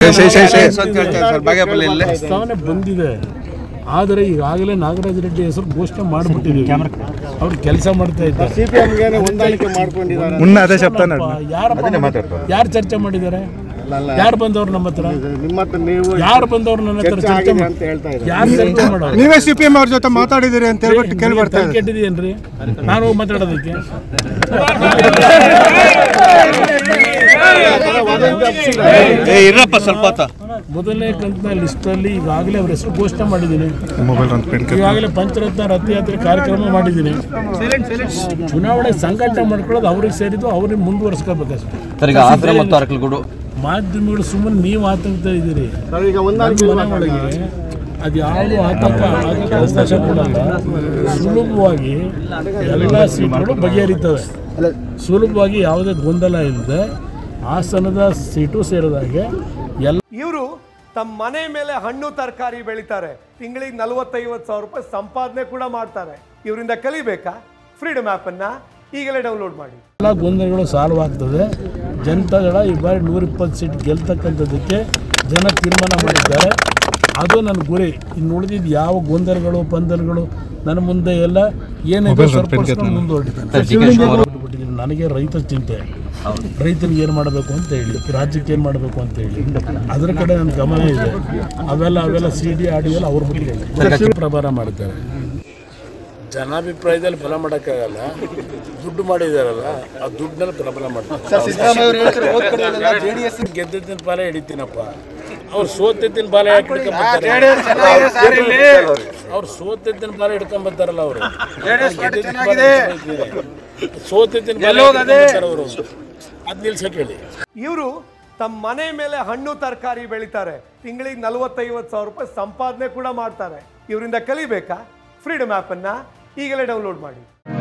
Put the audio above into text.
ಪ್ರಸ್ತಾವನೆ ಬಂದಿದೆ ಆದರೆ ಈಗಾಗಲೇ ನಾಗರಾಜ ರೆಡ್ಡಿ ಹೆಸರು ಘೋಷಣೆ ಮಾಡಿಬಿಟ್ಟಿದ್ದೀವಿ ಅವ್ರು ಕೆಲಸ ಮಾಡ್ತಾ ಇದ್ದಾರೆ ಸಿಪಿಎಂಗೆ ಹೊಂದಾಣಿಕೆ ಮಾಡ್ಕೊಂಡಿದ್ದಾರೆ ಮುನ್ನ ಅದೇ ಶಬ್ದ ಯಾರು ಯಾರು ಚರ್ಚೆ ಮಾಡಿದ್ದಾರೆ ಯಾರು ಬಂದವ್ರು ನಮ್ಮ ಹತ್ರ ನಿಮ್ಮ ಹತ್ರ ನೀವು ಯಾರು ಬಂದವ್ರು ನನ್ನ ಹತ್ರ ಚರ್ಚೆ ಚರ್ಚೆ ಆಗಿದೆ ಮಾಡಿ ಅಂತ ಹೇಳ್ತಾ ಇದ್ದಾರೆ ಯಾರು ಚರ್ಚೆ ಮಾಡೋರು ನೀವೇ ಸಿ ಪಿ ಎಂ ಅವ್ರ ಜೊತೆ ಮಾತಾಡಿದಿರಿ ಅಂತ ಹೇಳ್ಬಿಟ್ಟು ಕೇಳಿ ಬರ್ತಾ ಇದೆ ಕೆಟ್ಟಿದೆಯೇನ್ರಿ ನಾನು ಹೋಗಿ ಮಾತಾಡೋದಕ್ಕೆ ಇರಪ್ಪ ಸ್ವಲ್ಪ ಮೊದಲನೇ ಕಂತಿನ ಲಿಸ್ಟಲ್ಲಿ ಈಗಾಗಲೇ ಅವ್ರ ಹೆಸರು ಘೋಷಣೆ ಮಾಡಿದ್ದೀನಿ ಮೊಬೈಲ್ ಅಂತ ಪೆನ್ ಈಗಾಗಲೇ ಪಂಚರತ್ನ ರಥಯಾತ್ರೆ ಕಾರ್ಯಕ್ರಮ ಮಾಡಿದ್ದೀನಿ ಚುನಾವಣೆ ಸಂಘಟನೆ ಮಾಡ್ಕೊಳ್ಳೋದು ಅವ್ರಿಗೆ ಸೇರಿದ್ದು ಅವ್ರಿಗೆ ಮುಂದುವರ್ಸ್ಕೋಬೇಕಷ್ಟೇ ಸರ್ ಈಗ ಆಂಧ್ರ ಮತ್ತು ಅರಕಲಗೂಡು ಮಾಧ್ಯಮಗಳು ಸುಮ್ಮನೆ ನೀವು ಆತಂಕ ಇದ್ದೀರಿ ಸರ್ ಈಗ ಹೊಂದಾಣಿಕೆ ನನ್ನ ಮನೆ ಒಳಗೆ ಅದು ಯಾವುದು ಆತಂಕ ಆಗಕ್ಕೆ ಅವಕಾಶ ಕೊಡಲ್ಲ ಸುಲಭವಾಗಿ ಎಲ್ಲ ಸೀಟ್ಗಳು ಬಗೆಹರಿತವೆ ಸುಲಭವಾಗಿ ಯಾವುದೇ ಗೊಂದಲ ಇಲ್ಲದೆ ಹಾಸನದ ಸೀಟು ಸೇರಿದಾಗೆ ಎಲ್ಲ ಇವರು ತಮ್ಮ ಮನೆ ಮೇಲೆ ಹಣ್ಣು ತರಕಾರಿ ಬೆಳಿತಾರೆ ತಿಂಗಳಿಗೆ ನಲವತ್ತೈವತ್ತು ಸಾವಿರ ರೂಪಾಯಿ ಸಂಪಾದನೆ ಕೂಡ ಮಾಡ್ತಾರೆ ಇವರಿಂದ ಕಲಿಬೇಕಾ ಫ್ರೀಡಮ್ ಆ್ಯಪನ್ನು ಈಗಲೇ ಡೌನ್ಲೋಡ್ ಮಾಡಿ ಎಲ್ಲ ಗೊಂದಲಗಳು ಸಾಲ್ವ್ ಆಗ್ತದೆ ಜನತಾದಳ ಈ ಬಾರಿ ನೂರಿಪ್ಪತ್ತು ಸೀಟ್ ಗೆಲ್ತಕ್ಕಂಥದ್ದಕ್ಕೆ ಜನ ತೀರ್ಮಾನ ಮಾಡಿದ್ದಾರೆ ಅದು ನನ್ನ ಗುರಿ ಇನ್ನು ಉಳಿದಿದ್ದು ಯಾವ ಗೊಂದಲಗಳು ಪಂದಲ್ಗಳು ನನ್ನ ಮುಂದೆ ಎಲ್ಲ ಏನಿದೆ ಸರಿಪಡಿಸ್ಕೊಂಡು ಮುಂದುವರಿತಾನೆ ನನಗೆ ರೈತರ ಚಿಂತೆ ರೈತರಿಗೆ ಏನು ಮಾಡಬೇಕು ಅಂತ ಹೇಳಿ ರಾಜ್ಯಕ್ಕೆ ಏನು ಮಾಡಬೇಕು ಅಂತ ಹೇಳಿ ಅದರ ಕಡೆ ನನ್ನ ಗಮನ ಇದೆ ಅವೆಲ್ಲ ಅವೆಲ್ಲ ಸಿ ಡಿ ಆಡಿ ಎಲ್ಲ ಅವ್ರ ಬಗ್ಗೆ ಪ್ರಭಾರ ಮಾಡ್ತಾರೆ ಜನಾಭಿಪ್ರಾಯದಲ್ಲಿ ಫಲ ಮಾಡೋಕ್ಕಾಗಲ್ಲ ದುಡ್ಡು ಮಾಡಿದಾರಲ್ಲ ಆ ದುಡ್ಡಲ್ಲಿ ಪ್ರಬಲ ಮಾಡ್ತಾರೆ ಗೆದ್ದಿದ್ದಿನ ಪಾಲ ಹಿಡಿತೀನಪ್ಪ ಅವ್ರು ಸೋತಿದ್ದಿನ ಪಾಲ ಯಾಕೆ ಹಿಡ್ಕೊಂಬರ್ತಾರೆ ಅವ್ರು ಸೋತಿದ್ದಿನ ಪಾಲ ಹಿಡ್ಕೊಂಬರ್ತಾರಲ್ಲ ಅವರು ಸೋತಿದ್ದಿನ ಪಾಲ ಹಿಡ್ಕೊಂಬರ್ತಾರೆ ಅವರು ಅದ್ ನಿಲ್ಸಕ್ಕೆ ಹೇಳಿ ಇವರು ತಮ್ಮ ಮನೆ ಮೇಲೆ ಹಣ್ಣು ತರಕಾರಿ ಬೆಳಿತಾರೆ ತಿಂಗಳಿಗೆ ನಲವತ್ತೈವತ್ತು ಸಾವಿರ ರೂಪಾಯಿ ಸಂಪಾದನೆ ಕೂಡ ಮಾಡ್ತಾರೆ ಇವರಿಂದ ಕಲಿಬೇಕಾ ಫ್ರೀಡಮ್ ಆ್ಯಪನ್ನು ಈಗಲೇ ಡೌನ್ಲೋಡ್ ಮಾಡಿ